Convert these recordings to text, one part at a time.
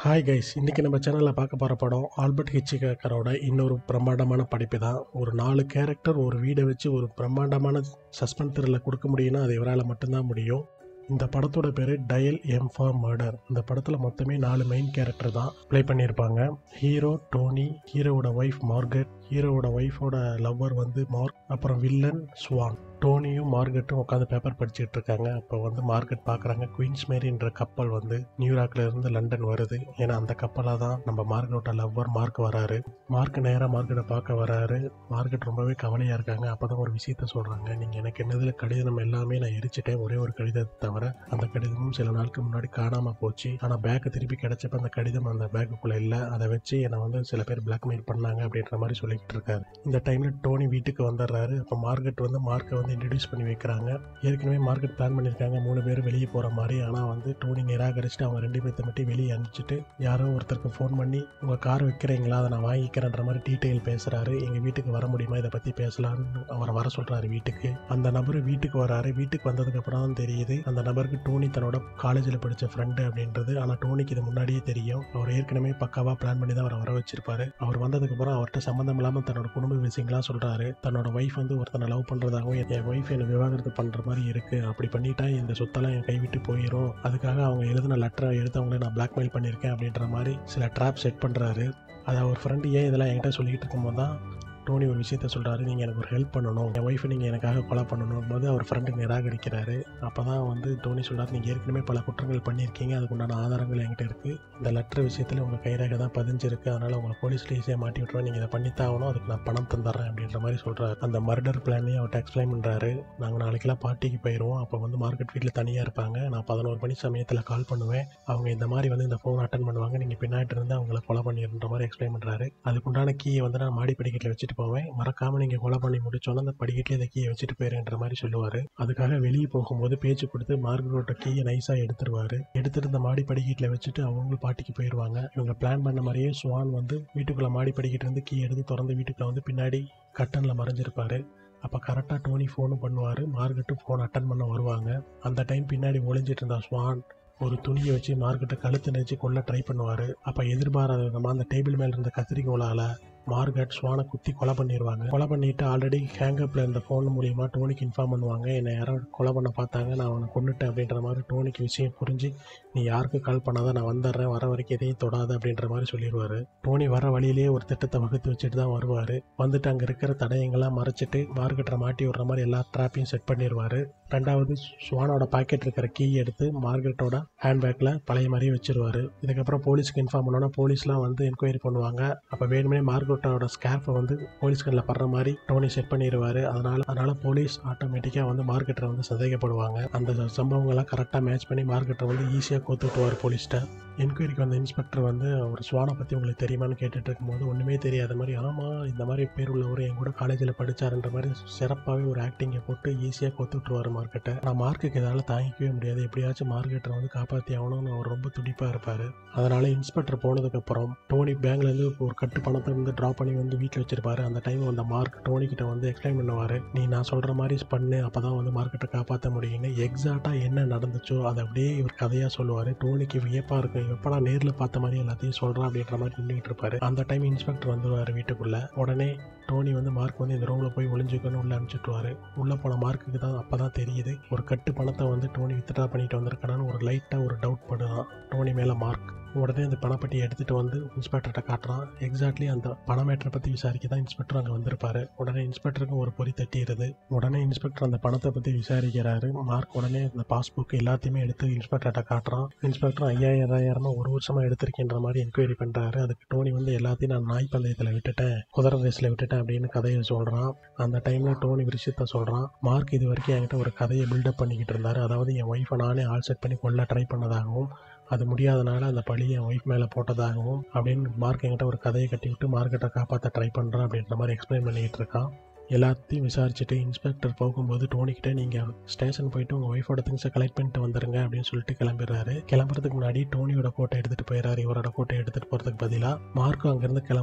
hi guys இன்றைக்கி நம்ம சேனலில் பார்க்க போகிற படம் ஆல்பர்ட் ஹிச்சிகாக்கரோட இன்னொரு பிரம்மாண்டமான படைப்பு தான் ஒரு நாலு கேரக்டர் ஒரு வீடை வச்சு ஒரு பிரம்மாண்டமான சஸ்பென்ஸ் த்ரில்லை கொடுக்க முடியும்னா அது இவரால் மட்டும்தான் முடியும் இந்த படத்தோட பேர் டயல் எம் ஃபார் மர்டர் இந்த படத்தில் மொத்தமே நாலு மெயின் கேரக்டர் தான் ப்ளே பண்ணியிருப்பாங்க ஹீரோ டோனி ஹீரோவோட ஒய்ஃப் மார்கெட் ஹீரோவோட ஒய்ஃபோட லவ்வர் வந்து மார்க் அப்புறம் வில்லன் ஸ்வான் டோனியும் மார்கெட்டும் உட்காந்து பேப்பர் படிச்சுட்டு இருக்காங்க அப்போ வந்து மார்கெட் பார்க்குறாங்க குயின்ஸ் மேரின்ற கப்பல் வந்து நியூயார்க்ல இருந்து லண்டன் வருது ஏன்னா அந்த கப்பலாக தான் நம்ம மார்கெட்டோட லவ்வர் மார்க் வராரு மார்க் நேராக மார்க்கெட்டை பார்க்க வராரு மார்க்கெட் ரொம்பவே கவலையாக இருக்காங்க அப்போ தான் ஒரு விஷயத்த சொல்கிறாங்க நீங்கள் எனக்கு என்னதில் கடிதம் எல்லாமே நான் எரிச்சிட்டேன் ஒரே ஒரு கடிதத்தை தவிர அந்த கடிதமும் சில நாளுக்கு முன்னாடி காணாமல் போச்சு ஆனால் பேக்கு திருப்பி கிடைச்சப்ப அந்த கடிதம் அந்த பேக்குக்குள்ளே இல்லை அதை வச்சு என்னை வந்து சில பேர் பிளாக்மெயில் பண்ணாங்க அப்படின்ற மாதிரி சொல்லிக்கிட்டு இருக்காரு இந்த டைமில் டோனி வீட்டுக்கு வந்துடுறாரு அப்போ மார்க்கெட் வந்து மார்க்கை வந்து இன்ட்ரடியூஸ் பண்ணி வைக்கிறாங்க ஏற்கனவே மார்க்கெட் பிளான் பண்ணியிருக்காங்க மூணு பேர் வெளியே போகிற மாதிரி ஆனால் வந்து டோனி நிராகரிச்சுட்டு அவங்க ரெண்டு பேர்த்த மட்டும் வெளியே அனுப்பிச்சிட்டு யாரோ ஒருத்தருக்கு ஃபோன் பண்ணி உங்கள் கார் விற்கிறீங்களா அதை நான் வாங்கிக்கிறேன்ற மாதிரி டீட்டெயில் பேசுகிறாரு எங்கள் வீட்டுக்கு வர முடியுமா இதை பற்றி பேசலான்னு அவரை வர சொல்கிறாரு வீட்டுக்கு அந்த நபர் வீட்டுக்கு வராரு வீட்டுக்கு வந்ததுக்கப்புறம் தான் தெரியுது அந்த நபருக்கு டோனி தன்னோட காலேஜில் படித்த ஃப்ரெண்டு அப்படின்றது ஆனால் டோனிக்கு இது முன்னாடியே தெரியும் அவர் ஏற்கனவே பக்காவாக பிளான் பண்ணி தான் அவரை வர வச்சிருப்பாரு அவர் வந்ததுக்கப்புறம் அவர்கிட்ட சம்மந்தம் இல்லாமல் தன்னோட குடும்ப விஷயங்களாம் சொல்கிறாரு தன்னோட ஒய்ஃப் வந்து ஒருத்தனை லவ் பண்ணுறதாகவும் என் ஒய்ஃப் என்னை விவாகரத்து பண்ணுற மாதிரி இருக்குது அப்படி பண்ணிட்டா இந்த சொத்தெல்லாம் என் கைவிட்டு போயிடும் அதுக்காக அவங்க எழுதின லெட்டரை எடுத்து அவங்கள நான் பிளாக்மெயில் பண்ணியிருக்கேன் அப்படின்ற மாதிரி சில ட்ராப் செட் பண்ணுறாரு அதை அவர் ஃப்ரெண்டு ஏன் இதெல்லாம் என்கிட்ட சொல்லிக்கிட்டு இருக்கும்போது தான் டோனி ஒரு விஷயத்த சொல்கிறாரு நீங்கள் எனக்கு ஒரு ஹெல்ப் பண்ணணும் என் ஒய்ஃபை நீங்கள் எனக்காக கொலை பண்ணணும் போது அவர் ஃப்ரெண்டு நிராகரிக்கிறாரு அப்போ தான் வந்து டோனி சொல்கிறார் நீங்கள் ஏற்கனவே பல குற்றங்கள் பண்ணியிருக்கீங்க அதுக்குண்டான ஆதாரங்கள் என்கிட்ட இருக்குது இந்த லெட்டர் விஷயத்தில் உங்கள் கைரேகை தான் பதிஞ்சிருக்கு அதனால் உங்களை போலீஸில் ஈஸியாக மாட்டி விட்டுருவேன் நீங்கள் இதை பண்ணித்தாகணும் அதுக்கு நான் பணம் தந்துடுறேன் அப்படின்ற மாதிரி சொல்கிறார் அந்த மர்டர் பிளானையும் அவர்கிட்ட எக்ஸ்பிளைன் பண்ணுறாரு நாங்கள் நாளைக்கெல்லாம் பார்ட்டிக்கு போயிடுவோம் அப்போ வந்து மார்க்கெட் வீட்டில் தனியாக இருப்பாங்க நான் பதினோரு மணி சமயத்தில் கால் பண்ணுவேன் அவங்க இந்த மாதிரி வந்து இந்த ஃபோன் அட்டன் பண்ணுவாங்க நீங்கள் பின்னாடி இருந்து அவங்கள கொலை பண்ணிடுன்ற மாதிரி எக்ஸ்பிளைன் பண்ணுறாரு அதுக்குண்டான கீயை வந்து நான் மாடி படிக்கட்டில் வச்சுட்டு போவேன் மறக்காமல் நீங்கள் கொலை பண்ணி முடிச்சோன்னே அந்த படிக்கட்டில் இந்த கீயை வச்சுட்டு போயிருன்ற மாதிரி சொல்லுவார் அதுக்காக வெளியே போகும்போது பேச்சு கொடுத்து மார்க்கெட்டோட கீயை நைஸாக எடுத்துருவாரு எடுத்துட்டு இந்த மாடி படிக்கட்டில் வச்சுட்டு அவங்களும் பாட்டிக்கு போயிடுவாங்க இவங்க பிளான் பண்ண மாதிரியே சுவான் வந்து வீட்டுக்குள்ளே மாடி படிக்கிட்டு இருந்து கீ எடுத்து திறந்து வீட்டுக்குள்ள வந்து பின்னாடி கட்டனில் மறைஞ்சிருப்பாரு அப்போ கரெக்டாக டோனி ஃபோனும் பண்ணுவார் மார்க்கெட்டும் ஃபோன் அட்டன் பண்ண வருவாங்க அந்த டைம் பின்னாடி ஒளிஞ்சிட்டு இருந்த ஸ்வான் ஒரு துணியை வச்சு மார்க்கெட்டை கழுத்து நெச்சு கொல்ல ட்ரை பண்ணுவார் அப்போ எதிர்பாராத விதமாக அந்த டேபிள் மேலே இருந்த கத்திரிக்கோளால் மார்கட் ஸ்வானை குத்தி கொலை பண்ணிடுவாங்க கொலை பண்ணிட்டு ஆல்ரெடி ஹேங்கப்பில் இருந்த ஃபோன் மூலியமாக டோனிக்கு இன்ஃபார்ம் பண்ணுவாங்க என்னை யாரோ கொலை பண்ண பார்த்தாங்க நான் அவனை கொண்டுட்டேன் அப்படின்ற மாதிரி டோனிக்கு விஷயம் புரிஞ்சு நீ யாருக்கு கால் பண்ணாத நான் வந்துடுறேன் வர வரைக்கும் எதையும் தொடாத அப்படின்ற மாதிரி சொல்லிடுவார் டோனி வர வழியிலேயே ஒரு திட்டத்தை வகுத்து வச்சுட்டு தான் வருவார் வந்துட்டு அங்கே இருக்கிற தடயங்கள்லாம் மறைச்சிட்டு மார்க்கெட்டை மாட்டி விடுற மாதிரி எல்லா ட்ராப்பையும் செட் பண்ணிடுவார் ரெண்டாவது ஸ்வானோட பாக்கெட் இருக்கிற கீ எடுத்து மார்க்கெட்டோட ஹேண்ட்பேக்கில் பழைய மாதிரியே வச்சிருவாரு இதுக்கப்புறம் போலீஸ்க்கு இன்ஃபார்ம் பண்ணோன்னா போலீஸ்லாம் வந்து என்கொயரி பண்ணுவாங்க அப்போ வேணுமே மார்க்கெட்டோட ஸ்கேர்ஃபை வந்து போலீஸ் கண்ணில் படுற மாதிரி டோனி செட் பண்ணிடுவாரு அதனால அதனால போலீஸ் ஆட்டோமேட்டிக்காக வந்து மார்க்கெட்டை வந்து சந்தேகப்படுவாங்க அந்த சம்பவங்கள்லாம் கரெக்டாக மேட்ச் பண்ணி மார்க்கெட்டை வந்து ஈஸியாக கோத்து விட்டுவார் போலீஸ்கிட்ட என்கொயரிக்கு வந்த இன்ஸ்பெக்டர் வந்து ஒரு ஸ்வானை பற்றி உங்களுக்கு தெரியுமான்னு கேட்டுட்டு இருக்கும்போது ஒன்றுமே தெரியாத மாதிரி ஆமாம் இந்த மாதிரி பேர் உள்ளவர் என் கூட காலேஜில் படித்தாருன்ற மாதிரி சிறப்பாகவே ஒரு ஆக்டிங்கை போட்டு ஈஸியாக கொத்து விட்டுருவார் மார்க்கெட்டை ஆனால் மார்க்குக்கு இதால் தாங்கிக்கவே முடியாது எப்படியாச்சும் மார்க்கெட்டை வந்து காப்பாற்றி ஆகணும்னு அவர் ரொம்ப துடிப்பாக இருப்பார் அதனால் இன்ஸ்பெக்டர் போனதுக்கப்புறம் டோனி பேங்க்லேருந்து ஒரு கட்டு பணத்தை வந்து ட்ரா பண்ணி வந்து வீட்டில் வச்சிருப்பாரு அந்த டைம் அந்த மார்க் டோனி கிட்ட வந்து எக்ஸ்பிளைன் பண்ணுவார் நீ நான் சொல்கிற மாதிரி பண்ணு அப்போ தான் வந்து மார்க்கெட்டை காப்பாற்ற முடியும்னு எக்ஸாக்டாக என்ன நடந்துச்சோ அதை அப்படியே இவர் கதையாக சொல்லுவார் டோனிக்கு வியப்பாக இருக்கும் எப்படா நேரில் பார்த்த மாதிரி எல்லாத்தையும் சொல்கிறான் அப்படின்ற மாதிரி நின்றுட்டு இருப்பாரு அந்த டைம் இன்ஸ்பெக்டர் வந்துடுவார் வீட்டுக்குள்ளே உடனே டோனி வந்து மார்க் வந்து இந்த ரூமில் போய் ஒளிஞ்சுக்கணும் உள்ள அனுப்பிச்சுட்டுவாரு உள்ளே போன மார்க்குக்கு தான் அப்போ தான் தெரியுது ஒரு கட்டு பணத்தை வந்து டோனி வித்ட்ரா பண்ணிட்டு வந்திருக்கானு ஒரு லைட்டாக ஒரு டவுட் படுதான் டோனி மேலே மார்க் உடனே அந்த பணப்பட்டியை எடுத்துகிட்டு வந்து இன்ஸ்பெக்டர்கிட்ட காட்டுறான் எக்ஸாக்ட்லி அந்த பண மேட்டரை பற்றி விசாரிக்க தான் இன்ஸ்பெக்டர் அங்கே வந்திருப்பாரு உடனே இன்ஸ்பெக்டருக்கும் ஒரு பொறி தட்டிடுது உடனே இன்ஸ்பெக்டர் அந்த பணத்தை பற்றி விசாரிக்கிறாரு மார்க் உடனே அந்த பாஸ்புக் எல்லாத்தையுமே எடுத்து இன்ஸ்பெக்டர்கிட்ட காட்டுறான் இன்ஸ்பெக்டர் ஐயாயிரம் ஐயாயிரமா ஒரு வருஷமாக எடுத்திருக்கின்ற மாதிரி என்கொயரி பண்ணுறாரு அதுக்கு டோனி வந்து எல்லாத்தையும் நான் நாய் பந்தயத்தில் விட்டுட்டேன் குதிரை ரேஸில் விட்டுட்டேன் அப்படின்னு கதையை சொல்கிறான் அந்த டைமில் டோனி விஷயத்த சொல்கிறான் மார்க் இது வரைக்கும் என்கிட்ட ஒரு கதையை பில்டப் பண்ணிக்கிட்டு இருந்தார் அதாவது என் ஒய்ஃபை நானே ஆல் செட் பண்ணி கொல்ல ட்ரை பண்ணதாகவும் அது முடியாதனால அந்த பழி என் ஒய்ஃப் மேலே போட்டதாகவும் அப்படின்னு மார்க் என்கிட்ட ஒரு கதையை கட்டி விட்டு மார்க்கெட்டை காப்பாற்ற ட்ரை பண்ணுறான் அப்படின்ற மாதிரி எக்ஸ்பிளைன் பண்ணிக்கிட்டு இருக்கான் எல்லாத்தையும் விசாரிச்சுட்டு இன்ஸ்பெக்டர் போகும்போது டோனிக்கிட்ட நீங்கள் ஸ்டேஷன் போயிட்டு உங்கள் ஒய்ஃபோட திங்ஸை கலெக்ட் பண்ணிட்டு வந்துருங்க அப்படின்னு சொல்லிட்டு கிளம்பிடுறாரு கிளம்புறதுக்கு முன்னாடி டோனியோட கோட்டை எடுத்துகிட்டு போயிடுறாரு இவரோட கோட்டை எடுத்துகிட்டு போகிறதுக்கு பதிலாக மார்க்கும் அங்கேருந்து கிளம்புறான்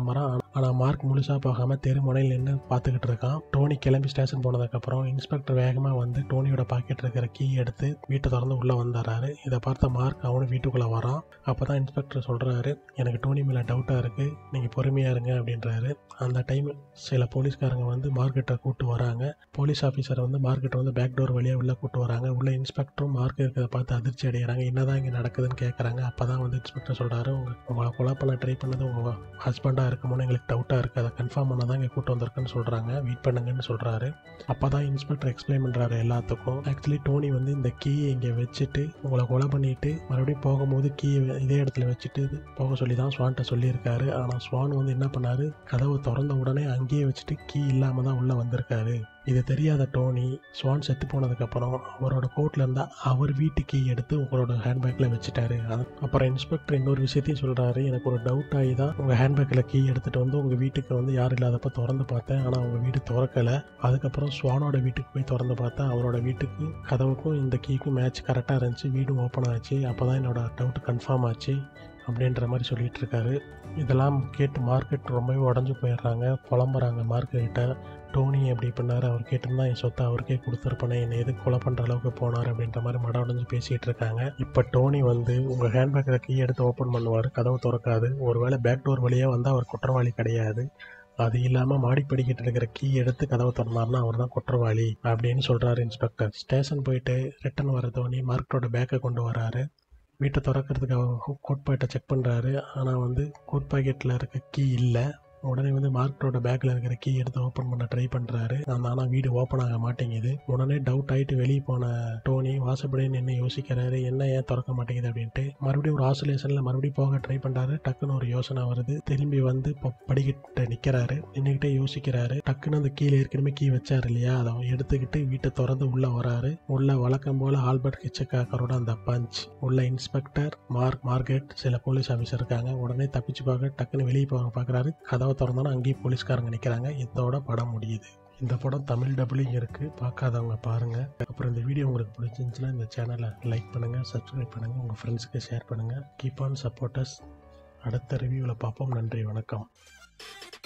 ஆனால் மார்க் முழுசாக போகாமல் தெரு முனையில் நின்று பார்த்துக்கிட்டு இருக்கான் டோனி கிளம்பி ஸ்டேஷன் போனதுக்கப்புறம் இன்ஸ்பெக்டர் வேகமாக வந்து டோனியோட பாக்கெட் இருக்கிற கீ எடுத்து வீட்டை திறந்து உள்ளே வந்துடுறாரு இதை பார்த்த மார்க் அவனும் வீட்டுக்குள்ளே வரான் அப்போ தான் இன்ஸ்பெக்டர் சொல்கிறாரு எனக்கு டோனி மேலே டவுட்டாக இருக்குது நீங்கள் பொறுமையாக இருங்க அப்படின்றாரு அந்த டைம் சில போலீஸ்காரங்க வந்து மார்க்கெட்டை கூட்டு வராங்க போலீஸ் ஆஃபீஸர் வந்து மார்க்கெட்டை வந்து பேக் டோர் வழியாக உள்ளே கூட்டு வராங்க உள்ள இன்ஸ்பெக்டரும் மார்க் இருக்கிறத பார்த்து அதிர்ச்சி அடைகிறாங்க என்னதான் இங்கே நடக்குதுன்னு கேட்குறாங்க அப்போ தான் வந்து இன்ஸ்பெக்டர் சொல்கிறாரு உங்க உங்களை கொலை பண்ண ட்ரை பண்ணது உங்கள் ஹஸ்பண்டாக இருக்குமோன்னு எங்களுக்கு டவுட்டாக இருக்குது அதை கன்ஃபார்ம் பண்ண தான் இங்கே கூட்டு வந்திருக்குன்னு சொல்கிறாங்க வெயிட் பண்ணுங்கன்னு சொல்கிறாரு அப்போ தான் இன்ஸ்பெக்டர் எக்ஸ்பிளைன் பண்ணுறாரு எல்லாத்துக்கும் ஆக்சுவலி டோனி வந்து இந்த கீயை இங்கே வச்சுட்டு உங்களை கொலை பண்ணிட்டு மறுபடியும் போகும்போது கீ இதே இடத்துல வச்சுட்டு போக சொல்லி தான் ஸ்வான்கிட்ட சொல்லியிருக்காரு ஆனால் ஸ்வான் வந்து என்ன பண்ணாரு கதவை திறந்த உடனே அங்கேயே வச்சுட்டு கீ இல்லாமல் தான் உள்ளே வந்திருக்காரு இது தெரியாத டோனி ஸ்வான் செத்து போனதுக்கப்புறம் அவரோட கோட்டில் இருந்தால் அவர் வீட்டு கீ எடுத்து உங்களோட ஹேண்ட்பேக்கில் வச்சுட்டாரு அது- அப்புறம் இன்ஸ்பெக்டர் இன்னொரு விஷயத்தையும் சொல்கிறாரு எனக்கு ஒரு டவுட் ஆகி தான் உங்கள் ஹேண்ட்பேக்கில் கீ எடுத்துகிட்டு வந்து உங்கள் வீட்டுக்கு வந்து யாரும் இல்லாதப்ப திறந்து பார்த்தேன் ஆனால் உங்கள் வீடு திறக்கலை அதுக்கப்புறம் ஸ்வானோட வீட்டுக்கு போய் திறந்து பார்த்தேன் அவரோட வீட்டுக்கு கதவுக்கும் இந்த கீக்கும் மேட்ச் கரெக்டாக இருந்துச்சு வீடும் ஓப்பன் ஆச்சு அப்போ தான் என்னோட டவுட் கன்ஃபார்ம் ஆச்சு அப்படின்ற மாதிரி சொல்லிட்டு இருக்காரு இதெல்லாம் கேட்டு மார்க்கெட் ரொம்பவே உடஞ்சி போயிடுறாங்க புலம்புறாங்க மார்க்கெட்ட டோனி எப்படி பண்ணார் அவர் கேட்டிருந்தா என் சொத்தை அவருக்கே கொடுத்துருப்பேனே என்னை எதுக்கு கொலை பண்ணுற அளவுக்கு போனார் அப்படின்ற மாதிரி மட உடஞ்சி பேசிகிட்டு இருக்காங்க இப்போ டோனி வந்து உங்கள் ஹேண்ட்பேக்கில் கீ எடுத்து ஓப்பன் பண்ணுவார் கதவு திறக்காது ஒருவேளை பேக் டோர் வழியாக வந்து அவர் குற்றவாளி கிடையாது அது இல்லாமல் மாடிப்படிக்கிட்டு இருக்கிற கீ எடுத்து கதவை திறந்தாருன்னா அவர் தான் குற்றவாளி அப்படின்னு சொல்கிறாரு இன்ஸ்பெக்டர் ஸ்டேஷன் போயிட்டு ரிட்டன் வர தோனி மார்க்கெட்டோட பேக்கை கொண்டு வராரு வீட்டை திறக்கிறதுக்கு அவர் கோட் பாக்கெட்டை செக் பண்ணுறாரு ஆனால் வந்து கோட் பாக்கெட்டில் இருக்க கீ இல்லை உடனே வந்து மார்க்கெட்டோட பேக்கில் இருக்கிற கீ எடுத்து ஓப்பன் பண்ண ட்ரை பண்ணுறாரு ஆனால் வீடு ஓப்பன் ஆக மாட்டேங்குது உடனே டவுட் ஆகிட்டு வெளியே போன டோனி வாசப்படி நின்று யோசிக்கிறாரு என்ன ஏன் திறக்க மாட்டேங்குது அப்படின்ட்டு மறுபடியும் ஒரு ஆசோலேஷனில் மறுபடியும் போக ட்ரை பண்ணுறாரு டக்குன்னு ஒரு யோசனை வருது திரும்பி வந்து இப்போ படிக்கிட்ட நிற்கிறாரு நின்றுக்கிட்டே யோசிக்கிறாரு டக்குன்னு அந்த கீழே ஏற்கனவே கீ வச்சாரு இல்லையா அதை எடுத்துக்கிட்டு வீட்டை திறந்து உள்ளே வராரு உள்ள வழக்கம் போல் ஆல்பர்ட் கிச்சக்காக்கரோட அந்த பஞ்ச் உள்ள இன்ஸ்பெக்டர் மார்க் மார்க்கெட் சில போலீஸ் ஆஃபீஸர் இருக்காங்க உடனே தப்பிச்சு பார்க்க டக்குன்னு வெளியே போக பார்க்குறாரு கதவை திறந்தோன்னா அங்கேயும் போலீஸ்காரங்க நிற்கிறாங்க இதோட படம் முடியுது இந்த படம் தமிழ் டபுளிங் இருக்குது பார்க்காதவங்க பாருங்கள் அப்புறம் இந்த வீடியோ உங்களுக்கு பிடிச்சிருந்துச்சுன்னா இந்த சேனலை லைக் பண்ணுங்கள் சப்ஸ்கிரைப் பண்ணுங்கள் உங்கள் ஃப்ரெண்ட்ஸுக்கு ஷேர் பண்ணுங்கள் கீப் ஆன் சப்போர்ட்டர்ஸ் அடுத்த ரிவ்யூவில் பார்ப்போம் நன்றி வணக்கம்